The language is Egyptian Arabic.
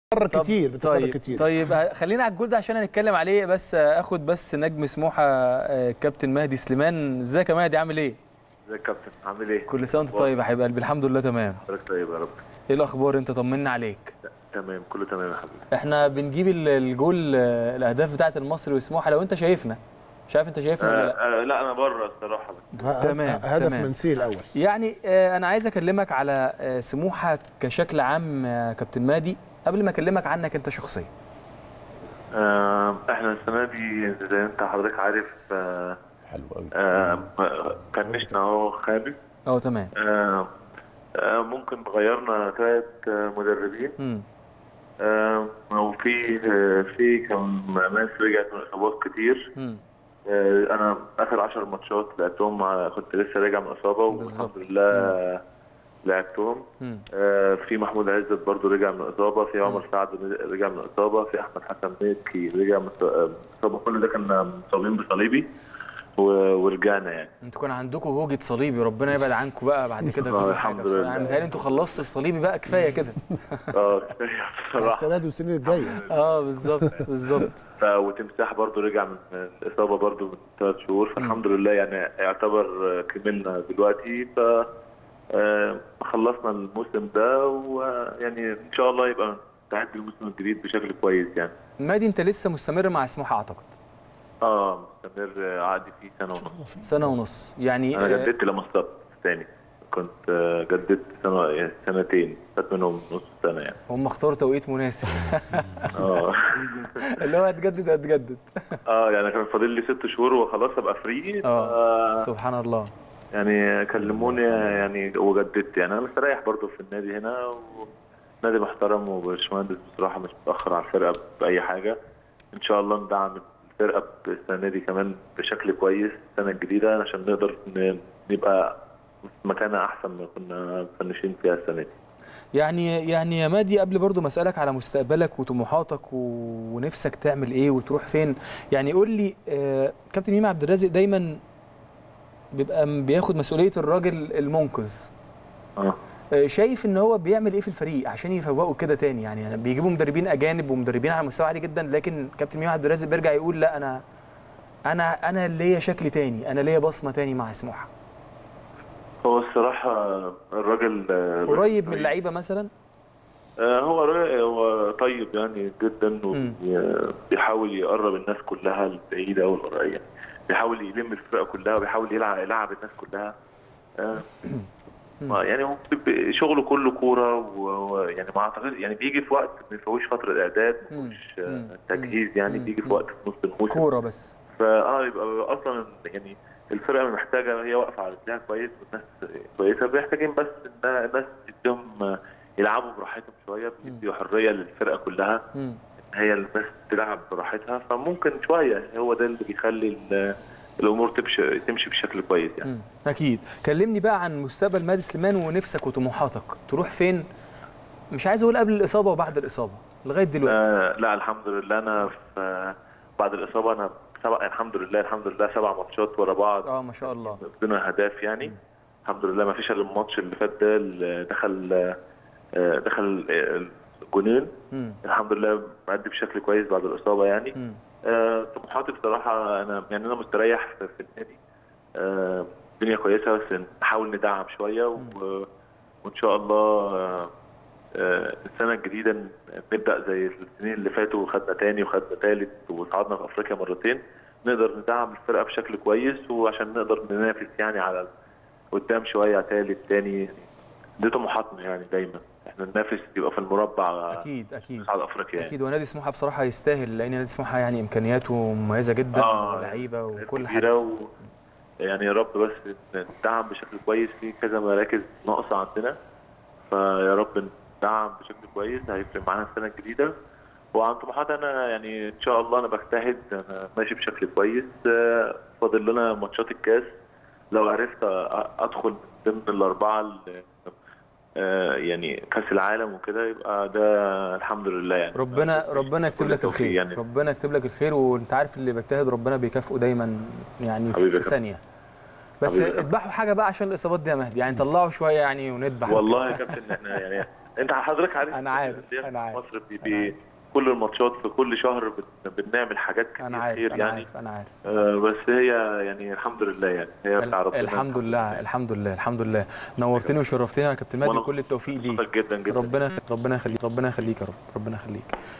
بتتكرر طب كتير بتتكرر طيب كتير طيب آه، خلينا على الجول ده عشان هنتكلم عليه بس آه، اخد بس نجم سموحه آه، كابتن مهدي سليمان ازيك يا مهدي عامل ايه ازيك يا كابتن عامل ايه؟ كل سنه وانت طيب يا حبيب قلبي الحمد لله تمام حضرتك طيب يا رب ايه الاخبار انت طمنا عليك تمام كله تمام يا حبيبي احنا بنجيب ال- الجول آه، الاهداف بتاعه المصري وسموحه لو انت شايفنا مش عارف انت شايفنا ولا لا آه آه لا انا بره الصراحه ه- تمام، هدف تمام. منسي الاول يعني آه، انا عايز اكلمك على آه، سموحه كشكل عام يا كابتن مهدي قبل ما اكلمك عنك انت شخصيا آه احنا السنه دي زي ما انت حضرتك عارف آه حلو قوي آه فنشنا اهو خامس اه تمام آه آه ممكن غيرنا ثلاث آه مدربين امم آه وفي آه في كم ناس رجعت من اصابات كتير امم آه انا اخر 10 ماتشات لعبتهم مع كنت لسه راجع من اصابه بالظبط. والحمد لله لعبتهم امم آه، في محمود عزت برضو رجع من اصابه في عمر سعد رجع من اصابه في احمد حسن مكي رجع من اصابه كل ده كنا مصابين بصليبي و- ورجعنا يعني انتوا كان عندكم هوجة صليبي ربنا يبعد عنكم بقى بعد كده آه، كل الحمد حاجه لله. يعني متهيألي انتوا خلصتوا الصليبي بقى كفايه كده اه بصراحه السنه دي والسنين الجايه اه بالظبط بالظبط ف- وتمساح برضو رجع من الاصابه برضو من ثلاث شهور فالحمد لله يعني يعتبر آه، كملنا دلوقتي ف آه، خلصنا الموسم ده ويعني ان شاء الله يبقى نستعد للموسم الجديد بشكل كويس يعني مادي انت لسه مستمر مع سموحه اعتقد اه مستمر آه، عقدي فيه سنه ونص سنه ونص يعني انا آه، جددت لما اصبت تاني كنت آه، جددت سنه يعني سنتين فات منهم نص سنه يعني هم اختاروا توقيت مناسب اه اللي هو هتجدد هتجدد اه يعني كان فاضل لي ست شهور وخلاص ابقى فري اه ف- سبحان الله يعني كلموني يعني وجددت يعني انا مستريح برضو في النادي هنا ونادي محترم وباشمهندس بصراحه مش متاخر على الفرقه باي حاجه ان شاء الله ندعم الفرقه السنه دي كمان بشكل كويس السنه الجديده عشان نقدر ن- نبقى في مكانها احسن ما كنا فنشين فيها السنه دي يعني يعني يا مادي قبل برضو ما اسالك على مستقبلك وطموحاتك و... ونفسك تعمل ايه وتروح فين يعني قول لي آه كابتن ميمي عبد الرازق دايما بيبقى م- بياخد مسؤوليه الراجل المنقذ اه آه، شايف ان هو بيعمل ايه في الفريق عشان يفوقوا كده تاني يعني, يعني بيجيبوا مدربين اجانب ومدربين على مستوى عالي جدا لكن كابتن ميمي عبد الرازق بيرجع يقول لا انا انا انا ليا شكل تاني انا ليا بصمه تاني مع سموحه هو الصراحه الراجل آه، قريب من طيب. اللعيبه مثلا آه، هو را- هو طيب يعني جدا مم. وبيحاول يقرب الناس كلها البعيده والقريبه بيحاول يلم الفرقه كلها وبيحاول يلعب يلعب الناس كلها آه، ما- يعني هو ب- شغله كله كوره و- ويعني ما اعتقد يعني بيجي في وقت ما يفوتش فتره اعداد ما مم. يفوتش آه، مم. تجهيز يعني مم. بيجي في مم. وقت في نص الموسم كوره بس فاه يبقى اصلا يعني الفرقه محتاجه هي واقفه على رجلها كويس والناس كويسه محتاجين بس ان الناس تديهم يلعبوا براحتهم شويه بيدوا حريه للفرقه كلها مم. هي الناس تلعب براحتها فممكن شويه هو ده اللي بيخلي ال- الامور تمشي تمشي بشكل كويس يعني مم. اكيد كلمني بقى عن مستقبل مادي سليمان ونفسك وطموحاتك تروح فين مش عايز اقول قبل الاصابه وبعد الاصابه لغايه دلوقتي آه لا الحمد لله انا في بعد الاصابه انا سبع الحمد لله الحمد لله سبع ماتشات ورا بعض اه ما شاء الله بدون اهداف يعني الحمد لله ما فيش الا الماتش اللي فات ده اللي دخل آه، دخل آه، جونين مم. الحمد لله مأدي بشكل كويس بعد الاصابه يعني مم. آه، طموحاتي بصراحه انا يعني انا مستريح في في النادي آه، الدنيا كويسه بس نحاول ندعم شويه و- وان شاء الله آه، آه، السنه الجديده نبدا زي السنين اللي فاتوا وخدنا تاني وخدنا تالت وصعدنا في افريقيا مرتين نقدر ندعم الفرقه بشكل كويس وعشان نقدر ننافس يعني على قدام شويه تالت تاني يعني دي طموحاتنا يعني دايما احنا ننافس يبقى في المربع اكيد اكيد على افريقيا يعني اكيد ونادي سموحه بصراحه يستاهل لان نادي سموحه يعني امكانياته مميزه جدا آه، ولعيبه وكل كبيرة حاجه و... يعني يا رب بس ندعم بشكل كويس في كذا مراكز ناقصه عندنا فيا رب ندعم بشكل كويس هيفرق معانا السنه الجديده وعن طموحات انا يعني ان شاء الله انا بجتهد انا ماشي بشكل كويس آه، فاضل لنا ماتشات الكاس لو عرفت أ- ادخل من ضمن الاربعه اللي- آه، يعني كاس العالم وكده يبقى ده الحمد لله يعني ربنا ربنا يكتب كل لك التوفيق الخير يعني. ربنا يكتب لك الخير وانت عارف اللي بيجتهد ربنا بيكافئه دايما يعني حبيبي في يا ثانيه بس حبيبي يا كابتن. اذبحوا حاجه بقى عشان الاصابات دي يا مهدي يعني طلعوا شويه يعني ونذبح والله يا كابتن احنا يعني انت حضرتك عارف أنا عارف، الأندية في أنا عارف، مصر بي أنا بي عارف. كل الماتشات في كل شهر بن- بنعمل حاجات كتير انا عارف خير انا يعني عارف انا عارف آه بس هي يعني الحمد لله يعني هي بتاع ربنا الحمد لله الحمد لله الحمد لله نورتني وشرفتني يا كابتن مهدي وأنا كل التوفيق ليك مبسوط جدا جدا ربنا ربنا يخليك ربنا يخليك يا رب ربنا يخليك